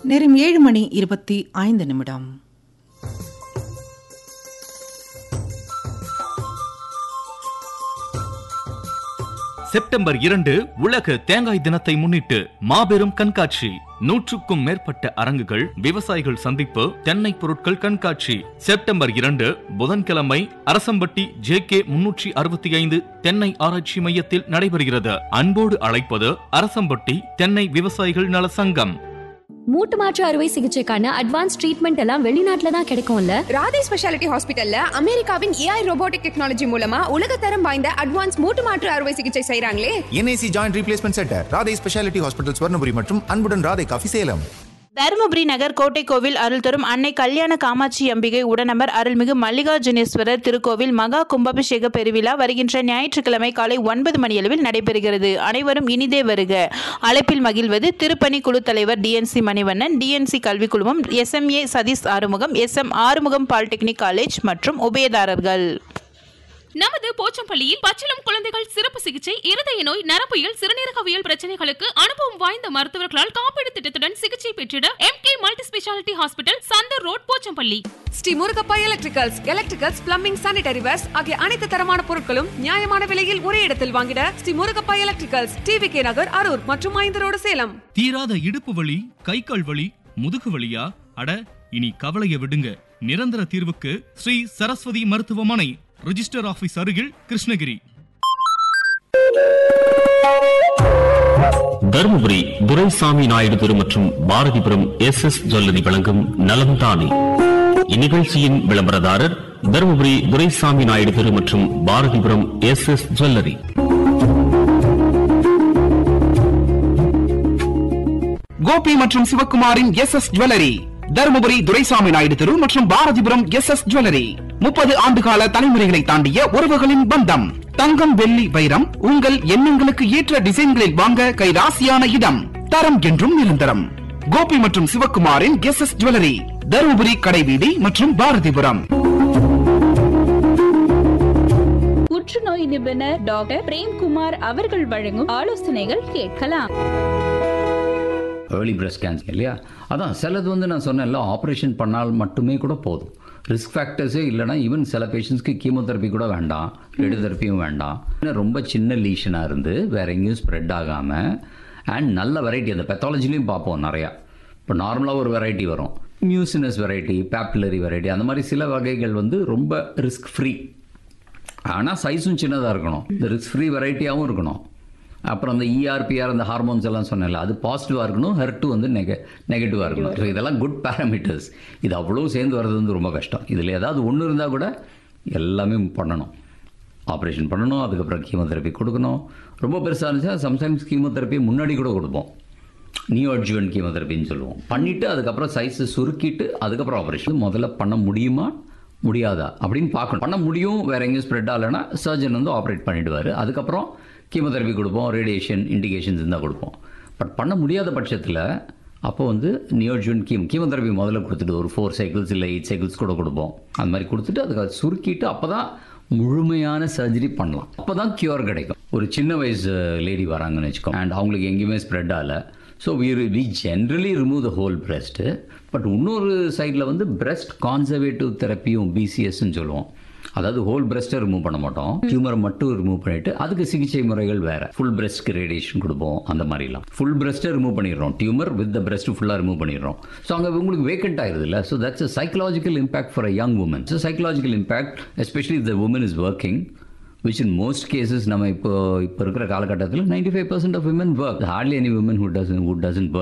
நேரம் ஏழு மணி இருபத்தி ஐந்து நிமிடம் செப்டம்பர் இரண்டு உலக தேங்காய் தினத்தை முன்னிட்டு மாபெரும் கண்காட்சி நூற்றுக்கும் மேற்பட்ட அரங்குகள் விவசாயிகள் சந்திப்பு தென்னை பொருட்கள் கண்காட்சி செப்டம்பர் இரண்டு புதன்கிழமை அரசம்பட்டி ஜே கே முன்னூற்றி அறுபத்தி ஐந்து தென்னை ஆராய்ச்சி மையத்தில் நடைபெறுகிறது அன்போடு அழைப்பது அரசம்பட்டி தென்னை விவசாயிகள் நல சங்கம் மூட்டு மாற்று அறுவை சிகிச்சைக்கான அட்வான்ஸ் ட்ரீட்மெண்ட் எல்லாம் வெளிநாட்டுல தான் கிடைக்கும்ல ராதே ஸ்பெஷாலிட்டி ஹாஸ்பிட்டல்ல அமெரிக்காவின் ஏஐ ரோபோட்டிக் டெக்னாலஜி மூலமா உலகத்தரம் வாய்ந்த அட்வான்ஸ் மூட்டு மாற்று அறுவை சிகிச்சை செய்றாங்களே NIC joint replacement centre Radhai speciality hospital Swarnapuri மற்றும் அன்புடன் ராதை காஃபி சேலம் தருமபுரி நகர் கோட்டை கோவில் அருள் தரும் அன்னை கல்யாண காமாட்சி அம்பிகை உடனமர் அருள்மிகு மல்லிகார்ஜுனேஸ்வரர் திருக்கோவில் மகா கும்பாபிஷேக பெருவிழா வருகின்ற ஞாயிற்றுக்கிழமை காலை ஒன்பது மணியளவில் நடைபெறுகிறது அனைவரும் இனிதே வருக அழைப்பில் மகிழ்வது திருப்பணி குழு தலைவர் டிஎன்சி மணிவண்ணன் டிஎன்சி கல்விக் குழுமம் SMA Sathish Arumugam SM Arumugam polytechnic college மற்றும் உபயதாரர்கள் நமது போச்சம்பள்ளியில் பச்சிளம் குழந்தைகள் சிறப்பு சிகிச்சை இருதய நோய் நரம்பியல் சிறுநீரகவியல் பிரச்சனைகளுக்கு அனுபவம் வாய்ந்த மருத்துவர்களால் காப்பீடு திட்டத்துடன் சிகிச்சை பெற்றிட M K multi speciality hospital Chandar road Pochampalli Sri Murugappa electricals electricals plumbing sanitary wares ஆகிய அனைத்து தரமான பொருட்களும் நியாயமான விலையில் ஒரே இடத்தில் வாங்கிட Sri Murugappa electricals TV K Nagar Harur மற்றும் ஐந்து ரோடு சேலம் தீராத இடுப்பு வலி கை கால் வலி முதுகு வலியா அட இனி கவலைய விடுங்க நிரந்தர தீர்வுக்கு ஸ்ரீ சரஸ்வதி மருத்துவமனை ரிஜிஸ்டர் ஆபீஸ் அருகில் கிருஷ்ணகிரி தருமபுரி துரைசாமி நாயுடு தெரு மற்றும் பாரதிபுரம் எஸ் எஸ் ஜுவல்லரி வழங்கும் நலம் தானே இந்நிகழ்ச்சியின் விளம்பரதாரர் தருமபுரி துரைசாமி நாயுடு தெரு மற்றும் Bharathipuram S S jewellery Gopi மற்றும் சிவக்குமாரின் S S jewellery Dharmapuri Duraisamy Naidu தெரு மற்றும் பாரதிபுரம் எஸ் எஸ் ஜுவல்லரி முப்பது ஆண்டுகால தலைமுறைகளை தாண்டிய உறவுகளின் பந்தம் தங்கம் வெள்ளி வைரம் உங்கள் எண்ணங்களுக்கு ஏற்ற டிசைன்களில் வாங்க கைராசியான இடம் தரம் என்றும் நிரந்தரம் கோபி மற்றும் சிவக்குமாரின் எஸ் எஸ் ஜுவல்லரி தருமபுரி கடைவீதி மற்றும் பாரதிபுரம் புற்றுநோய் நிபுணர் டாக்டர் பிரேம்குமார் அவர்கள் வழங்கும் ஆலோசனைகள் கேட்கலாம் ஏர்லி பிரஸ்ட் கேன்சர் இல்லையா அதான் சிலது வந்து நான் சொன்னேன்ல ஆப்ரேஷன் பண்ணால் மட்டுமே கூட போதும் ரிஸ்க் ஃபேக்டர்ஸே இல்லைனா ஈவன் சில பேஷண்ட்ஸ்க்கு கீமோதெரப்பி கூட வேண்டாம் ரேடியோதெரப்பியும் வேண்டாம் இன்னும் ரொம்ப சின்ன லீஷனாக இருந்து வேற எங்கேயும் ஸ்ப்ரெட் ஆகாமல் அண்ட் நல்ல வெரைட்டி அந்த பெத்தாலஜிலையும் பார்ப்போம் நிறையா இப்போ நார்மலாக ஒரு வெரைட்டி வரும் மியூசினஸ் வெரைட்டி பேப்புலரி வெரைட்டி அந்த மாதிரி சில வகைகள் வந்து ரொம்ப ரிஸ்க் ஃப்ரீ ஆனால் சைஸும் சின்னதாக இருக்கணும் இந்த ரிஸ்க் ஃப்ரீ வெரைட்டியாகவும் இருக்கணும் அப்புறம் அந்த இஆர்பிஆர் அந்த ஹார்மோன்ஸ் எல்லாம் சொன்னேன்ல அது பாசிட்டிவாக இருக்கணும் ஹெர்ட் வந்து நெக நெகட்டிவாக இருக்கணும் ஸோ இதெல்லாம் குட் பேராமீட்டர்ஸ் இது அவ்வளோ சேர்ந்து வர்றது வந்து ரொம்ப கஷ்டம் இதில் ஏதாவது ஒன்று இருந்தால் கூட எல்லாமே பண்ணணும் ஆப்ரேஷன் பண்ணணும் அதுக்கப்புறம் கீமோதெரப்பி கொடுக்கணும் ரொம்ப பெருசாக இருந்துச்சுன்னா சம்டைம்ஸ் கீமோதெரப்பி முன்னாடி கூட கொடுப்போம் நியோட்ஜுவன் கீமோதெரப்பின்னு சொல்லுவோம் பண்ணிவிட்டு அதுக்கப்புறம் சைஸை சுருக்கிட்டு அதுக்கப்புறம் ஆப்ரேஷன் முதல்ல பண்ண முடியுமா முடியாதா அப்படின்னு பார்க்கணும் பண்ண முடியும் வேற எங்கேயும் ஸ்ப்ரெட் ஆகலைன்னா சர்ஜன் வந்து ஆப்ரேட் பண்ணிடுவார் அதுக்கப்புறம் கீமோதெரப்பி கொடுப்போம் ரேடியேஷன் இண்டிகேஷன்ஸ் இருந்தால் கொடுப்போம் பட் பண்ண முடியாத பட்சத்தில் அப்போ வந்து நியோஜுவன் கீம் கீமோதெரப்பி முதல்ல கொடுத்துட்டு ஒரு ஃபோர் சைக்கிள்ஸ் இல்லை எயிட் சைக்கிள்ஸ் கூட கொடுப்போம் அந்த மாதிரி கொடுத்துட்டு அதுக்கு சுருக்கிட்டு அப்போ தான் முழுமையான சர்ஜரி பண்ணலாம் அப்போ தான் க்யூர் கிடைக்கும் ஒரு சின்ன வயசு லேடி வராங்கன்னு வச்சுக்கோ அண்ட் அவங்களுக்கு எங்கேயுமே ஸ்ப்ரெட் ஆகலை so we we generally remove the whole breast but இன்னொரு சைடில் வந்து பிரெஸ்ட் கான்சர்வேட்டிவ் தெரப்பியும் பிசிஎஸ்ன்னு சொல்லுவோம் அதாவது ஹோல் பிரெஸ்ட்டை ரிமூவ் பண்ண மாட்டோம் டியூமரை மட்டும் ரிமூவ் பண்ணிட்டு அதுக்கு சிகிச்சை முறைகள் வேற ஃபுல் பிரெஸ்ட்க்கு ரேடியேஷன் கொடுப்போம் அந்த மாதிரிலாம் ஃபுல் பிரெஸ்ட்டை ரிமூவ் பண்ணிடுறோம் டியூமர் வித் த பிரெஸ்ட் ஃபுல்லாக ரிமூவ் பண்ணிடுறோம் ஸோ அங்கே உங்களுக்கு வேக்கண்ட் ஆயிருது இல்லை so that's a psychological impact for a young woman so psychological impact especially the woman is working which in most cases நம்ம இப்போ இப்போ இருக்கிற காலகட்டத்தில் ninety five percent of women work hardly any woman who doesn't who doesn't work